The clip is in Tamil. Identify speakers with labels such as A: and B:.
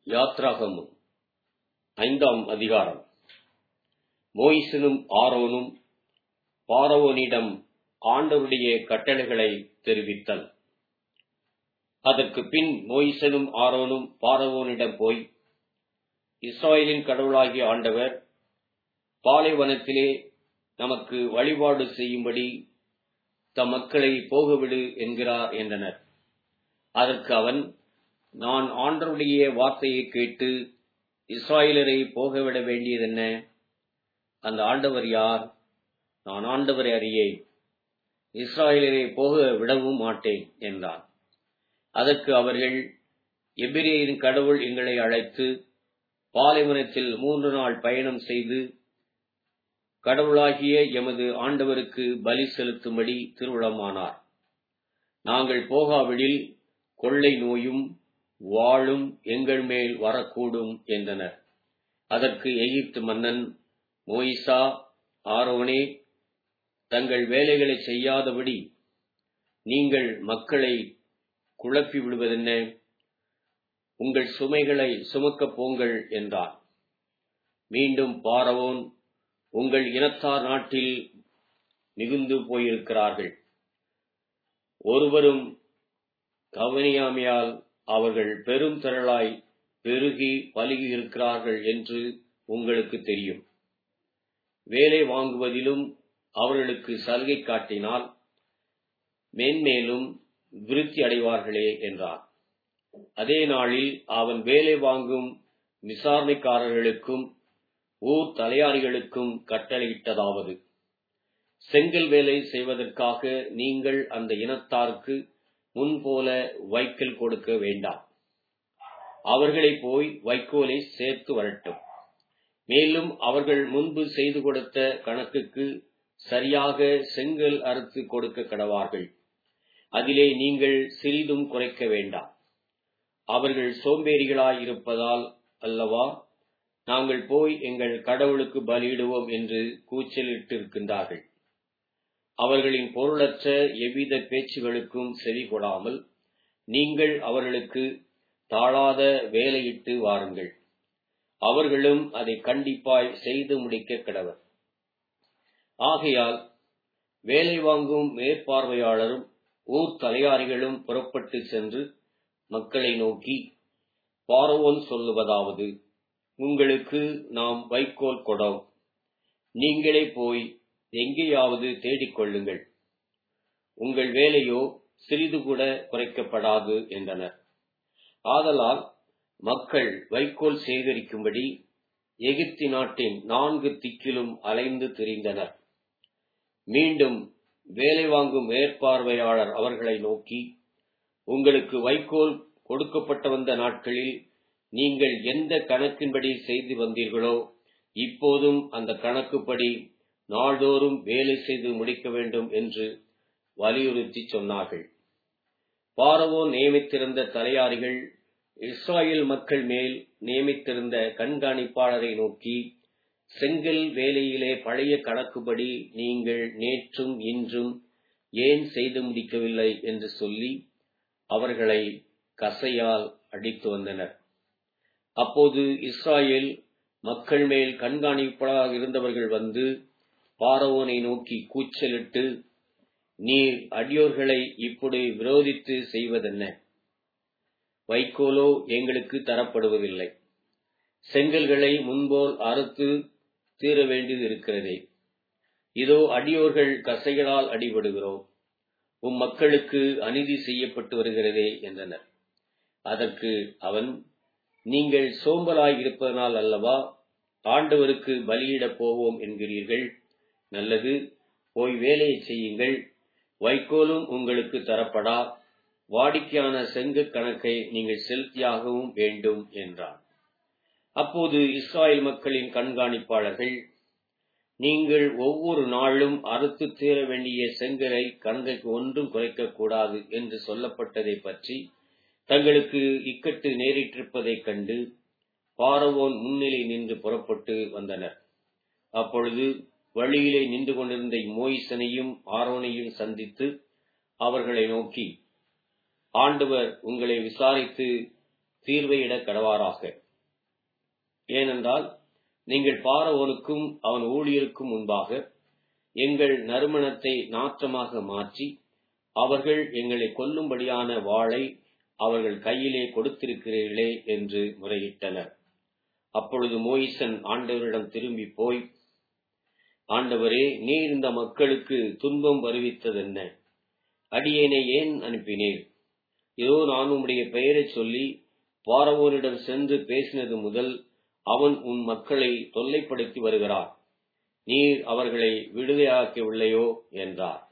A: யாத்ராகமம் ஐந்தாம் அதிகாரம் மோயிசனும் ஆரோனும் பார்வோனிடம் ஆண்டவருடைய கட்டளைகளை தெரிவித்தல் அதற்கு பின் மோயிசனும் ஆரோனும் பார்வோனிடம் போய் இஸ்ராயலின் கடவுளாகிய ஆண்டவர் பாலைவனத்திலே நமக்கு வழிபாடு செய்யும்படி தம் மக்களை போகவிடு என்கிறார் என்றனர் அதற்கு அவன் நான் ஆண்டவருடைய வார்த்தையை கேட்டு இஸ்ராயலரை போகவிட வேண்டியதென்ன அந்த ஆண்டவர் யார் நான் ஆண்டவரை அறியேன் இஸ்ராயலரை போக விடவும் மாட்டேன் என்றான் அதற்கு அவர்கள் எபிரேயின் கடவுள் எங்களை அழைத்து பாலைவனத்தில் மூன்று நாள் பயணம் செய்து கடவுளாகிய எமது ஆண்டவருக்கு பலி செலுத்தும்படி திருவிழமானார் நாங்கள் போகாவிடில் கொள்ளை நோயும் வாளும் எங்கள் மேல் வரக்கூடும் என்றனர் அதற்கு எகிப்து மன்னன் மோயிசா ஆரோனே தங்கள் வேலைகளை செய்யாதபடி நீங்கள் மக்களை குழப்பி விடுவதென்ன உங்கள் சுமைகளை சுமக்கப் போங்கள் என்றார் மீண்டும் பாரவோன் உங்கள் இனத்தார் நாட்டில் மிகுந்து போயிருக்கிறார்கள் ஒருவரும் கவனியாமையால் அவர்கள் பெரும் திரளாய் பெருகி பலுகி இருக்கிறார்கள் என்று உங்களுக்கு தெரியும் வேலை வாங்குவதிலும் அவர்களுக்கு சலுகை காட்டினால் மென்மேலும் விருத்தி அடைவார்களே என்றார் அதே நாளில் அவன் வேலை வாங்கும் விசாரணைக்காரர்களுக்கும் ஊர் தலையாரிகளுக்கும் கட்டளையிட்டதாவது செங்கல் வேலை செய்வதற்காக நீங்கள் அந்த இனத்தாருக்கு முன்போல வைக்கல் கொடுக்க வேண்டாம் அவர்களை போய் வைக்கோலை சேர்த்து வரட்டும் மேலும் அவர்கள் முன்பு செய்து கொடுத்த கணக்குக்கு சரியாக செங்கல் அறுத்து கொடுக்க கடவார்கள் அதிலே நீங்கள் சிறிதும் குறைக்க வேண்டாம் அவர்கள் சோம்பேறிகளாய் இருப்பதால் அல்லவா நாங்கள் போய் எங்கள் கடவுளுக்கு பலியிடுவோம் என்று கூச்சலிட்டிருக்கின்றார்கள் அவர்களின் பொருளற்ற எவ்வித பேச்சுகளுக்கும் செவி கொடாமல் நீங்கள் அவர்களுக்கு தாழாத வேலையிட்டு வாருங்கள் அவர்களும் அதை கண்டிப்பாய் செய்து முடிக்க கிடவர் ஆகையால் வேலை வாங்கும் மேற்பார்வையாளரும் ஊர் தலையாரிகளும் புறப்பட்டு சென்று மக்களை நோக்கி பார்வோன் சொல்லுவதாவது உங்களுக்கு நாம் வைக்கோல் கொடோம் நீங்களே போய் எங்கேயாவது தேடிக்கொள்ளுங்கள் உங்கள் வேலையோ சிறிது கூட குறைக்கப்படாது என்றனர் ஆதலால் மக்கள் வைக்கோல் சேகரிக்கும்படி எகிப்தி நாட்டின் நான்கு திக்கிலும் அலைந்து திரிந்தனர் மீண்டும் வேலை வாங்கும் மேற்பார்வையாளர் அவர்களை நோக்கி உங்களுக்கு வைக்கோல் கொடுக்கப்பட்ட வந்த நாட்களில் நீங்கள் எந்த கணக்கின்படி செய்து வந்தீர்களோ இப்போதும் அந்த கணக்குப்படி நாள்தோறும் வேலை செய்து முடிக்க வேண்டும் என்று வலியுறுத்தி சொன்னார்கள் பாரவோ நியமித்திருந்த தலையாரிகள் இஸ்ராயல் மக்கள் மேல் நியமித்திருந்த கண்காணிப்பாளரை நோக்கி செங்கல் வேலையிலே பழைய கணக்குப்படி நீங்கள் நேற்றும் இன்றும் ஏன் செய்து முடிக்கவில்லை என்று சொல்லி அவர்களை கசையால் அடித்து வந்தனர் அப்போது இஸ்ராயேல் மக்கள் மேல் கண்காணிப்பாளராக இருந்தவர்கள் வந்து பாரவோனை நோக்கி கூச்சலிட்டு நீர் அடியோர்களை இப்படி விரோதித்து செய்வதென்ன வைக்கோலோ எங்களுக்கு தரப்படுவதில்லை செங்கல்களை முன்போல் அறுத்து தீர வேண்டியது இருக்கிறதே இதோ அடியோர்கள் கசைகளால் அடிபடுகிறோம் உம் மக்களுக்கு அநீதி செய்யப்பட்டு வருகிறதே என்றனர் அதற்கு அவன் நீங்கள் சோம்பலாய் இருப்பதனால் அல்லவா ஆண்டவருக்கு பலியிடப் போவோம் என்கிறீர்கள் நல்லது போய் வேலையை செய்யுங்கள் வைக்கோலும் உங்களுக்கு தரப்படா வாடிக்கையான செங்கு கணக்கை நீங்கள் செலுத்தியாகவும் வேண்டும் என்றான் அப்போது இஸ்ராயல் மக்களின் கண்காணிப்பாளர்கள் நீங்கள் ஒவ்வொரு நாளும் அறுத்து தீர வேண்டிய செங்கலை கணக்கைக்கு ஒன்றும் குறைக்கக்கூடாது என்று சொல்லப்பட்டதை பற்றி தங்களுக்கு இக்கட்டு நேரிட்டிருப்பதைக் கண்டு பாரவோன் முன்னிலை நின்று புறப்பட்டு வந்தனர் அப்பொழுது வழியிலே நின்று கொண்டிருந்த மோயிசனையும் ஆரோனையும் சந்தித்து அவர்களை நோக்கி ஆண்டவர் உங்களை விசாரித்து தீர்வையிட கடவாராக ஏனென்றால் நீங்கள் பாரவோனுக்கும் அவன் ஊழியருக்கும் முன்பாக எங்கள் நறுமணத்தை நாற்றமாக மாற்றி அவர்கள் எங்களை கொல்லும்படியான வாளை அவர்கள் கையிலே கொடுத்திருக்கிறீர்களே என்று முறையிட்டனர் அப்பொழுது மோயிசன் ஆண்டவரிடம் திரும்பி போய் ஆண்டவரே நீர் இந்த மக்களுக்கு துன்பம் வருவித்ததென்ன அடியேனை ஏன் அனுப்பினீர் இதோ நான் உம்முடைய பெயரைச் சொல்லி பாரவோனிடம் சென்று பேசினது முதல் அவன் உன் மக்களை தொல்லைப்படுத்தி வருகிறார் நீர் அவர்களை விடுதலையாக்கவில்லையோ என்றார்